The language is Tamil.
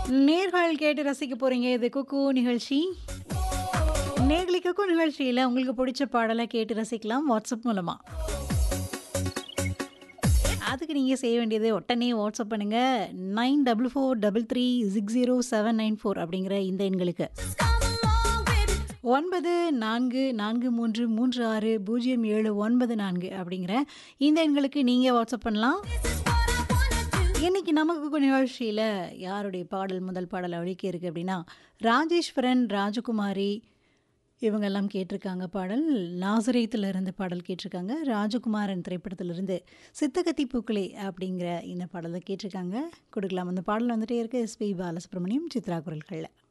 நேர்கள் கேட்டு ரசிக்க போறீங்க இது குக்கு நிகழ்ச்சி நேர்களை குக்கு நிகழ்ச்சியில் உங்களுக்கு பிடிச்ச பாடலை கேட்டு ரசிக்கலாம் வாட்ஸ்அப் மூலமா அதுக்கு நீங்கள் செய்ய வேண்டியது உடனே வாட்ஸ்அப் பண்ணுங்கள் nine double four double three six zero seven nine four அப்படிங்கிற இந்த எண்களுக்கு ஒன்பது நான்கு நான்கு மூன்று மூன்று ஆறு பூஜ்ஜியம் ஏழு ஒன்பது நான்கு அப்படிங்கிற இந்த எண்களுக்கு நீங்கள் வாட்ஸ்அப் பண்ணலாம் இன்னைக்கு நமக்கு நிகழ்ச்சியில் யாருடைய பாடல் முதல் பாடல் ஒழிக்க இருக்கு அப்படின்னா ராஜேஸ்வரன் ராஜகுமாரி இவங்கெல்லாம் கேட்டிருக்காங்க பாடல் நாசரேத்தில் இருந்து பாடல் கேட்டிருக்காங்க ராஜகுமாரன் திரைப்படத்திலிருந்து சித்தகத்தி பூக்களே அப்படிங்கிற இந்த பாடலை கேட்டிருக்காங்க கொடுக்கலாம் அந்த பாடல் வந்துட்டே இருக்கு எஸ்பி பாலசுப்ரமணியம் சித்ரா குரல்களில்